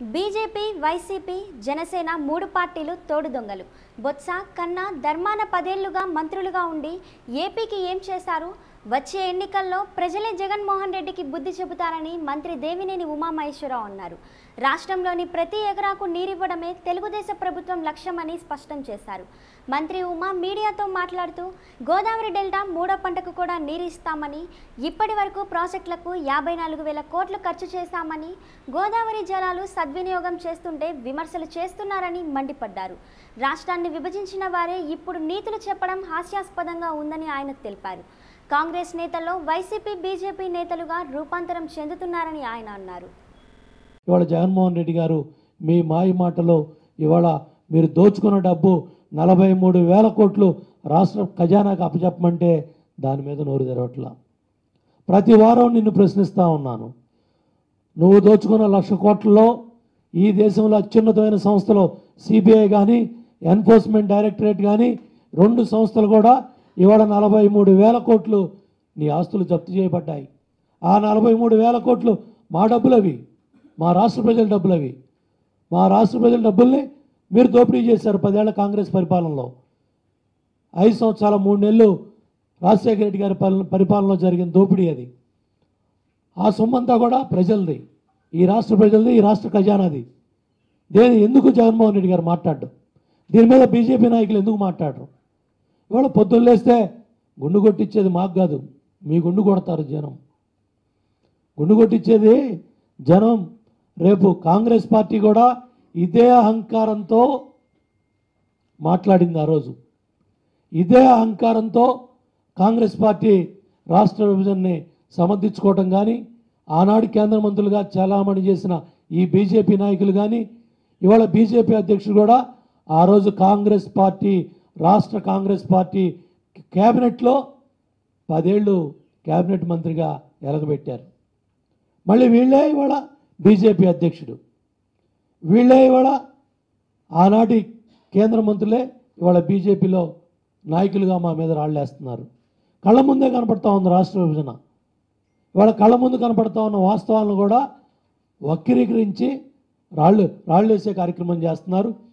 BJP YCP Janasena మూడు పార్టీలు తోడు దొంగలు బొత్స కన్నా ధర్మాన పదేళ్లుగా మంత్రులుగా ఉండి ఏపీకి ఏం చేశారు వచ్చే ఎన్నికల్లో ప్రజలే జగన్మోహన్ రెడ్డికి బుద్ధి చెబుతారని మంత్రి దేవినేని ఉమామహేశ్వరరావు అన్నారు రాష్ట్రంలోని ప్రతి ఎకరాకు నీరివ్వడమే తెలుగుదేశం ప్రభుత్వం లక్ష్యమని స్పష్టం చేశారు మంత్రి ఉమా మీడియాతో మాట్లాడుతూ గోదావరి డెల్టా మూడో పంటకు కూడా నీరు ఇస్తామని ఇప్పటి వరకు ప్రాజెక్టులకు యాభై నాలుగు వేల కోట్లు ఖర్చు చేశామని గోదావరి జలాలు సద్వినియోగం చేస్తుంటే విమర్శలు చేస్తున్నారని మండిపడ్డారు రాష్ట్రాన్ని విభజించిన వారే ఇప్పుడు నీతులు చెప్పడం హాస్యాస్పదంగా ఉందని ఆయన తెలిపారు కాంగ్రెస్ నేతల్లో వైసీపీ బీజేపీ నేతలుగా రూపాంతరం చెందుతున్నారని ఆయన అన్నారు ఇవాళ జగన్మోహన్ రెడ్డి గారు మీ మాయ మాటలో ఇవాళ మీరు దోచుకున్న డబ్బు నలభై మూడు వేల కోట్లు రాష్ట్ర ఖజానాకు అప్పచెప్పమంటే దాని మీద నోరు తెరవట్లా ప్రతి వారం నిన్ను ప్రశ్నిస్తూ ఉన్నాను నువ్వు దోచుకున్న లక్ష కోట్లలో ఈ దేశంలో అత్యున్నతమైన సంస్థలు సిబిఐ కానీ ఎన్ఫోర్స్మెంట్ డైరెక్టరేట్ కానీ రెండు సంస్థలు కూడా ఇవాళ నలభై మూడు వేల కోట్లు నీ ఆస్తులు జప్తు చేయబడ్డాయి ఆ నలభై మూడు వేల కోట్లు మా డబ్బులు అవి మా రాష్ట్ర ప్రజల డబ్బులు అవి మా రాష్ట్ర ప్రజల డబ్బుల్ని మీరు దోపిడీ చేశారు పదేళ్ల కాంగ్రెస్ పరిపాలనలో ఐదు సంవత్సరాల మూడు నెలలు రాజశేఖర రెడ్డి గారి పాలన పరిపాలనలో జరిగిన దోపిడీ అది ఆ సొమ్మంతా కూడా ప్రజలది ఈ రాష్ట్ర ప్రజలది ఈ రాష్ట్ర ఖజానాది దేని ఎందుకు జగన్మోహన్ రెడ్డి గారు మాట్లాడడం దీని మీద బీజేపీ నాయకులు ఎందుకు మాట్లాడరు ఇవాళ పొద్దున్న లేస్తే గుండు కొట్టించేది మాకు కాదు మీ గుండు కొడతారు జనం గుండు కొట్టించేది జనం రేపు కాంగ్రెస్ పార్టీ కూడా ఇదే అహంకారంతో మాట్లాడింది ఆ రోజు ఇదే అహంకారంతో కాంగ్రెస్ పార్టీ రాష్ట్ర విభజనని సమర్థించుకోవటం కానీ ఆనాడు కేంద్ర మంత్రులుగా చాలామణి చేసిన ఈ బీజేపీ నాయకులు కానీ ఇవాళ బీజేపీ అధ్యక్షుడు కూడా ఆ రోజు కాంగ్రెస్ పార్టీ రాష్ట్ర కాంగ్రెస్ పార్టీ క్యాబినెట్లో పదేళ్ళు క్యాబినెట్ మంత్రిగా ఎలగబెట్టారు మళ్ళీ వీళ్ళే ఇవాళ బీజేపీ అధ్యక్షుడు వీళ్ళే ఇవాళ ఆనాటి కేంద్ర మంత్రులే ఇవాళ బీజేపీలో నాయకులుగా మా మీద రాళ్ళేస్తున్నారు కళ్ళ ముందే కనపడతా ఉంది రాష్ట్ర విభజన ఇవాళ కళ్ళ ముందు కనపడతా ఉన్న వాస్తవాలను కూడా వక్రీకరించి రాళ్ళు రాళ్ళు వేసే కార్యక్రమం చేస్తున్నారు